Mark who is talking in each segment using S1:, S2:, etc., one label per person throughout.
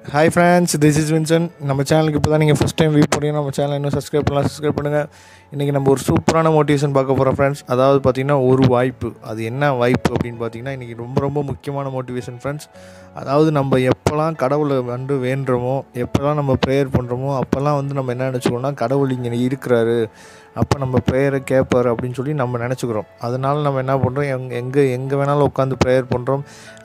S1: hi friends this is Vinson நம்ம சேனலுக்கு இப்போ தான் நீங்கள் ஃபஸ்ட் டைம் வியூ போனீங்கன்னா நம்ம சேனல் இன்னும் சப்ஸ்கிரைப் பண்ணலாம் சப்ஸ்கிரைப் பண்ணுங்கள் இன்றைக்கி நம்ம ஒரு சூப்பரான மோட்டிவேஷன் பார்க்க போகிறோம் ஃப்ரெண்ட்ஸ் அதாவது பார்த்திங்கன்னா ஒரு வாய்ப்பு அது என்ன வாய்ப்பு அப்படின்னு பார்த்தீங்கன்னா இன்றைக்கி ரொம்ப ரொம்ப முக்கியமான மோட்டிவேஷன் ஃப்ரெண்ட்ஸ் அதாவது நம்ம எப்போல்லாம் கடவுளை வந்து வேண்டுறோமோ எப்போல்லாம் நம்ம ப்ரேயர் பண்ணுறோமோ அப்போல்லாம் வந்து நம்ம என்ன நினச்சிக்கோன்னா கடவுள் இங்கே இருக்கிறாரு அப்போ நம்ம ப்ரேயரை கேட்பார் அப்படின்னு சொல்லி நம்ம நினச்சிக்கிறோம் அதனால நம்ம என்ன பண்ணுறோம் எங் எங்கே எங்கே வேணாலும் உட்காந்து ப்ரேயர் பண்ணுறோம்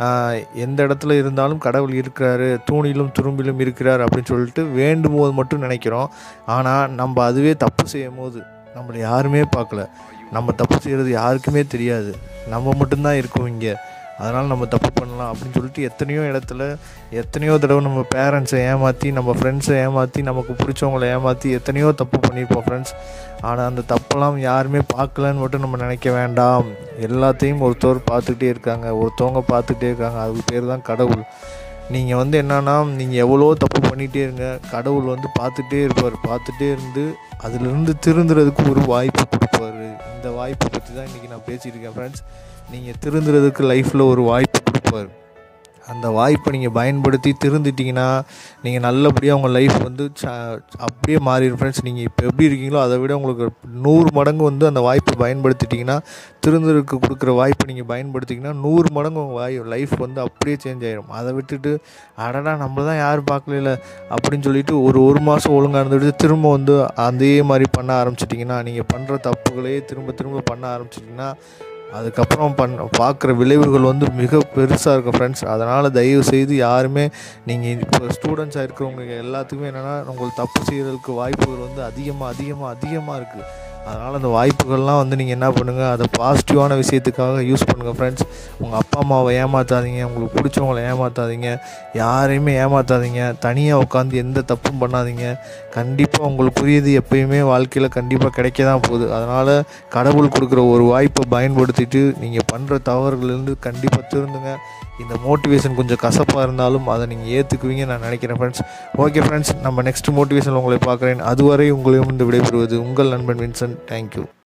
S1: எந்த இடத்துல இருந்தாலும் கடவுள் இருக்கிறாரு தூணிலும் துரும்பிலும் இருக்கிறார் அப்படின்னு சொல்லிட்டு வேண்டும் போது மட்டும் நினைக்கிறோம் ஆனால் நம்ம அதுவே தப்பு செய்யும் போது நம்மளை யாருமே பார்க்கல நம்ம தப்பு செய்கிறது யாருக்குமே தெரியாது நம்ம மட்டும்தான் இருக்கோம் இங்கே அதனால் நம்ம தப்பு பண்ணலாம் அப்படின்னு சொல்லிட்டு எத்தனையோ இடத்துல எத்தனையோ தடவை நம்ம பேரண்ட்ஸை ஏமாற்றி நம்ம ஃப்ரெண்ட்ஸை ஏமாற்றி நமக்கு பிடிச்சவங்கள ஏமாற்றி எத்தனையோ தப்பு பண்ணியிருப்போம் ஃப்ரெண்ட்ஸ் ஆனால் அந்த தப்பெல்லாம் யாருமே பார்க்கலன்னு மட்டும் நம்ம நினைக்க வேண்டாம் எல்லாத்தையும் ஒருத்தவர் பார்த்துக்கிட்டே இருக்காங்க ஒருத்தவங்க பார்த்துக்கிட்டே இருக்காங்க அதுக்கு பேர் தான் கடவுள் நீங்கள் வந்து என்னன்னா நீங்கள் எவ்வளோ தப்பு பண்ணிகிட்டே இருங்க கடவுள் வந்து பார்த்துட்டே இருப்பார் பார்த்துட்டே இருந்து அதிலிருந்து திருந்துறதுக்கு ஒரு வாய்ப்பு கொடுப்பாரு இந்த வாய்ப்பை பற்றி தான் இன்றைக்கி நான் பேசிகிட்டு இருக்கேன் ஃப்ரெண்ட்ஸ் நீங்கள் திருந்துறதுக்கு லைஃப்பில் ஒரு வாய்ப்பு கொடுப்பாரு அந்த வாய்ப்பை நீங்கள் பயன்படுத்தி திருந்துட்டிங்கன்னா நீங்கள் நல்லபடியாக உங்கள் லைஃப் வந்து ச அப்படியே மாறிடும் ஃப்ரெண்ட்ஸ் நீங்கள் இப்போ எப்படி இருக்கீங்களோ அதை விட உங்களுக்கு நூறு மடங்கு வந்து அந்த வாய்ப்பை பயன்படுத்திட்டிங்கன்னா திருந்துறதுக்கு கொடுக்குற வாய்ப்பை நீங்கள் பயன்படுத்திங்கன்னா நூறு மடங்கு உங்கள் வாய் லைஃப் வந்து அப்படியே சேஞ்ச் ஆகிடும் அதை விட்டுட்டு அடடா நம்ம தான் யாரும் பார்க்கல அப்படின்னு சொல்லிட்டு ஒரு ஒரு மாதம் ஒழுங்காக இருந்துட்டு திரும்ப வந்து அதே மாதிரி பண்ண ஆரம்பிச்சிட்டிங்கன்னா நீங்கள் பண்ணுற தப்புகளே திரும்ப திரும்ப பண்ண ஆரம்பிச்சிட்டிங்கன்னா அதுக்கப்புறம் பண் பார்க்குற விளைவுகள் வந்து மிக பெருசாக இருக்கும் ஃப்ரெண்ட்ஸ் அதனால் தயவு செய்து யாருமே நீங்கள் இப்போ ஸ்டூடெண்ட்ஸாக இருக்கிறவங்க எல்லாத்துக்குமே என்னென்னா உங்களுக்கு தப்பு செய்கிறதுக்கு வாய்ப்புகள் வந்து அதிகமாக அதிகமாக அதிகமாக இருக்குது அதனால் அந்த வாய்ப்புகள்லாம் வந்து நீங்கள் என்ன பண்ணுங்கள் அதை பாசிட்டிவான விஷயத்துக்காக யூஸ் பண்ணுங்கள் ஃப்ரெண்ட்ஸ் உங்கள் அப்பா அம்மாவை ஏமாற்றாதீங்க உங்களுக்கு பிடிச்சவங்கள ஏமாற்றாதீங்க யாரையுமே ஏமாற்றாதீங்க தனியாக உட்காந்து எந்த தப்பும் பண்ணாதீங்க கண்டிப்பாக உங்களுக்குரியது எப்பயுமே வாழ்க்கையில் கண்டிப்பாக கிடைக்க தான் போகுது அதனால் கடவுள் கொடுக்குற ஒரு வாய்ப்பை பயன்படுத்திட்டு நீங்கள் பண்ணுற தவறுகள்லேருந்து கண்டிப்பாக திருந்துங்க இந்த மோட்டிவேஷன் கொஞ்சம் கசப்பாக இருந்தாலும் அதை நீங்கள் ஏற்றுக்குவீங்க நான் நினைக்கிறேன் ஃப்ரெண்ட்ஸ் ஓகே ஃப்ரெண்ட்ஸ் நம்ம நெக்ஸ்ட் மோட்டிவேஷன் உங்களை பார்க்குறேன் அதுவரை உங்களையும் வந்து விடைபெறுவது உங்கள் நண்பன் வின்சன் தேங்க்யூ